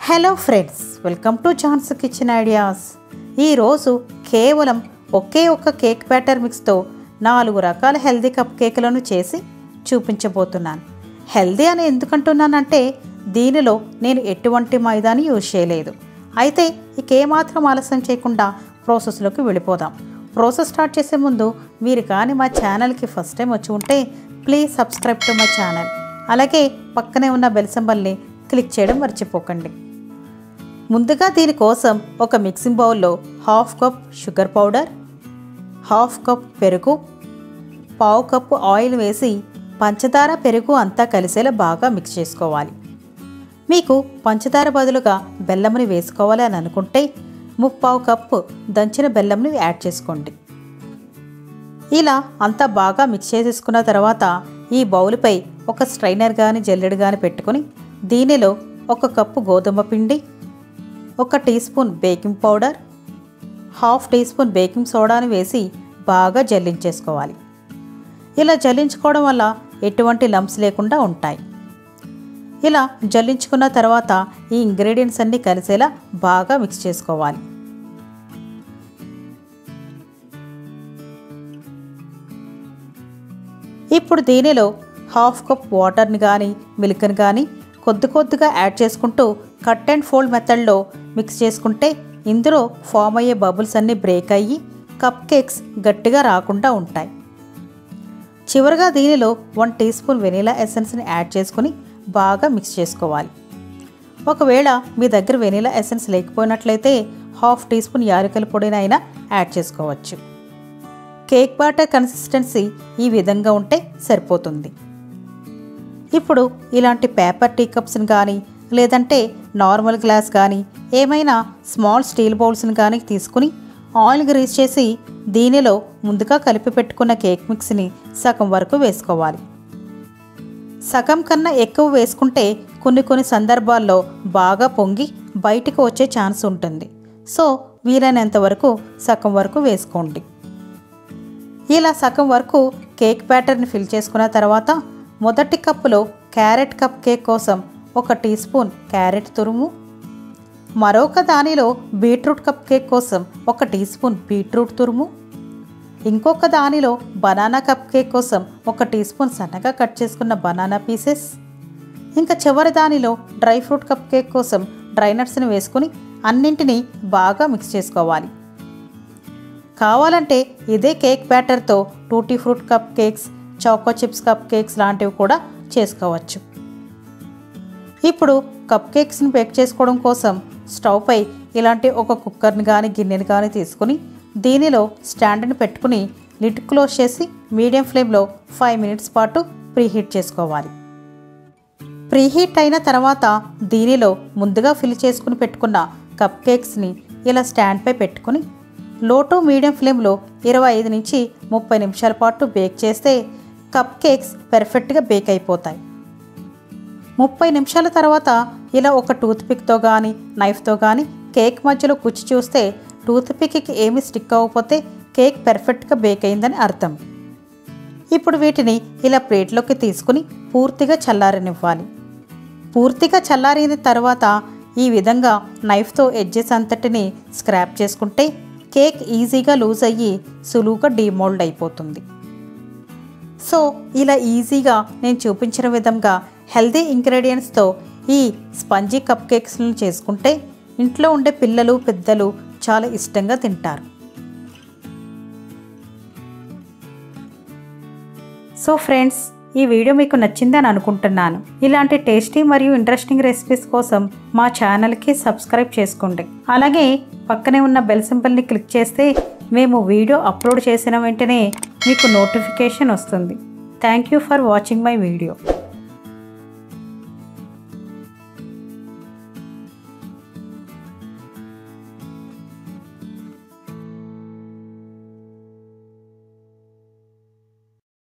hello friends welcome to John's kitchen ideas ఈరోజు కేవలం ఒకే ఒక్క కేక్ బ్యాటర్ మిక్స్తో నాలుగు రకాల హెల్దీ కప్ కేకులను చేసి చూపించబోతున్నాను హెల్దీ అని ఎందుకంటున్నానంటే దీనిలో నేను ఎటువంటి మైదాని యూజ్ చేయలేదు అయితే ఇక ఏమాత్రం ఆలస్యం చేయకుండా ప్రాసెస్లోకి వెళ్ళిపోదాం ప్రాసెస్ స్టార్ట్ చేసే ముందు మీరు కానీ మా ఛానల్కి ఫస్ట్ టైం వచ్చి ఉంటే please subscribe to my channel అలాగే పక్కనే ఉన్న బెల్ సింబల్ని క్లిక్ చేయడం మర్చిపోకండి ముందుగా దీనికోసం ఒక మిక్సింగ్ బౌల్లో half cup sugar powder half cup పెరుగు పావు కప్పు ఆయిల్ వేసి పంచదార పెరుగు అంతా కలిసేలా బాగా మిక్స్ చేసుకోవాలి మీకు పంచదార బదులుగా బెల్లంని వేసుకోవాలి అని అనుకుంటే ముప్పావు కప్పు దంచిన బెల్లంని యాడ్ చేసుకోండి ఇలా అంతా బాగా మిక్స్ చేసేసుకున్న తర్వాత ఈ బౌల్పై ఒక స్ట్రైనర్ కానీ జల్లెడు కానీ పెట్టుకొని దీనిలో ఒక కప్పు గోధుమ పిండి ఒక teaspoon baking powder half teaspoon baking సోడాని వేసి బాగా జల్లించేసుకోవాలి ఇలా జల్లించుకోవడం వల్ల ఎటువంటి లంప్స్ లేకుండా ఉంటాయి ఇలా జల్లించుకున్న తర్వాత ఈ ఇంగ్రీడియంట్స్ అన్నీ కలిసేలా బాగా మిక్స్ చేసుకోవాలి ఇప్పుడు దీనిలో హాఫ్ కప్ వాటర్ని కానీ మిల్క్ని కానీ కొద్ది కొద్దిగా యాడ్ చేసుకుంటూ కట్ అండ్ ఫోల్డ్ మెథడ్లో మిక్స్ చేసుకుంటే ఇందులో ఫామ్ అయ్యే బబుల్స్ అన్నీ బ్రేక్ అయ్యి కప్ కేక్స్ గట్టిగా రాకుండా ఉంటాయి చివరిగా దీనిలో వన్ టీ స్పూన్ వెనీలా ఎసెన్స్ని యాడ్ చేసుకుని బాగా మిక్స్ చేసుకోవాలి ఒకవేళ మీ దగ్గర వెనీలా ఎసెన్స్ లేకపోయినట్లయితే హాఫ్ టీ స్పూన్ యాలకుల పొడిని అయినా యాడ్ చేసుకోవచ్చు కేక్ బాటర్ కన్సిస్టెన్సీ ఈ విధంగా ఉంటే సరిపోతుంది ఇప్పుడు ఇలాంటి పేపర్ టీ కప్స్ని కానీ లేదంటే నార్మల్ గ్లాస్ కానీ ఏమైనా స్మాల్ స్టీల్ బౌల్స్ని కానీ తీసుకుని ఆయిల్ గ్రీస్ చేసి దీనిలో ముందుగా కలిపి పెట్టుకున్న కేక్ మిక్స్ని సగం వరకు వేసుకోవాలి సగం కన్నా ఎక్కువ వేసుకుంటే కొన్ని కొన్ని సందర్భాల్లో బాగా పొంగి బయటకు వచ్చే ఛాన్స్ ఉంటుంది సో వీలైనంత వరకు సగం వరకు వేసుకోండి ఇలా సగం వరకు కేక్ బ్యాటర్ని ఫిల్ చేసుకున్న తర్వాత మొదటి కప్పులో క్యారెట్ కప్ కేక్ కోసం ఒక టీ స్పూన్ క్యారెట్ తురుము మరొక దానిలో బీట్రూట్ కప్ కేక్ కోసం ఒక టీ స్పూన్ బీట్రూట్ తురుము ఇంకొక దానిలో బనానా కప్ కేక్ కోసం ఒక టీ స్పూన్ సన్నగా కట్ చేసుకున్న బనానా పీసెస్ ఇంకా చివరి దానిలో డ్రై ఫ్రూట్ కప్ కేక్ కోసం డ్రై నట్స్ని వేసుకుని అన్నింటినీ బాగా మిక్స్ చేసుకోవాలి కావాలంటే ఇదే కేక్ బ్యాటర్తో tutti fruit cupcakes choco chips cupcakes లాంటివి కూడా చేసుకోవచ్చు ఇప్పుడు కప్ కేక్స్ని బేక్ చేసుకోవడం కోసం స్టవ్పై ఇలాంటి ఒక కుక్కర్ని కానీ గిన్నెని కానీ తీసుకుని దీనిలో స్టాండ్ని పెట్టుకుని లిడ్ క్లోజ్ చేసి మీడియం ఫ్లేమ్లో ఫైవ్ మినిట్స్ పాటు ప్రీహీట్ చేసుకోవాలి ప్రీహీట్ అయిన తర్వాత దీనిలో ముందుగా ఫిల్ చేసుకుని పెట్టుకున్న కప్ కేక్స్ని ఇలా స్టాండ్పై పెట్టుకుని లో టు మీడియం ఫ్లేమ్లో ఇరవై ఐదు నుంచి ముప్పై నిమిషాల పాటు బేక్ చేస్తే కప్ కేక్స్ పెర్ఫెక్ట్గా బేక్ అయిపోతాయి ముప్పై నిమిషాల తర్వాత ఇలా ఒక టూత్ పిక్తో కానీ నైఫ్తో కానీ కేక్ మధ్యలో కుచ్చి చూస్తే టూత్ పిక్కి ఏమి స్టిక్ అవ్వకపోతే కేక్ పెర్ఫెక్ట్గా బేక్ అయిందని అర్థం ఇప్పుడు వీటిని ఇలా ప్లేట్లోకి తీసుకుని పూర్తిగా చల్లారనివ్వాలి పూర్తిగా చల్లారిన తర్వాత ఈ విధంగా నైఫ్తో ఎడ్జెస్ అంతటిని స్క్రాప్ చేసుకుంటే కేక్ ఈజీగా లూజ్ అయ్యి సులువుగా డీమోల్డ్ అయిపోతుంది సో ఇలా ఈజీగా నేను చూపించిన విధంగా హెల్దీ ఇంగ్రీడియంట్స్తో ఈ స్పంజీ కప్ కేక్స్లను చేసుకుంటే ఇంట్లో ఉండే పిల్లలు పెద్దలు చాలా ఇష్టంగా తింటారు సో ఫ్రెండ్స్ ఈ వీడియో మీకు నచ్చిందని అనుకుంటున్నాను ఇలాంటి టేస్టీ మరియు ఇంట్రెస్టింగ్ రెసిపీస్ కోసం మా ఛానల్కి సబ్స్క్రైబ్ చేసుకోండి అలాగే పక్కనే ఉన్న బెల్ సింబల్ని క్లిక్ చేస్తే మేము వీడియో అప్లోడ్ చేసిన వెంటనే మీకు నోటిఫికేషన్ వస్తుంది thank you for watching my video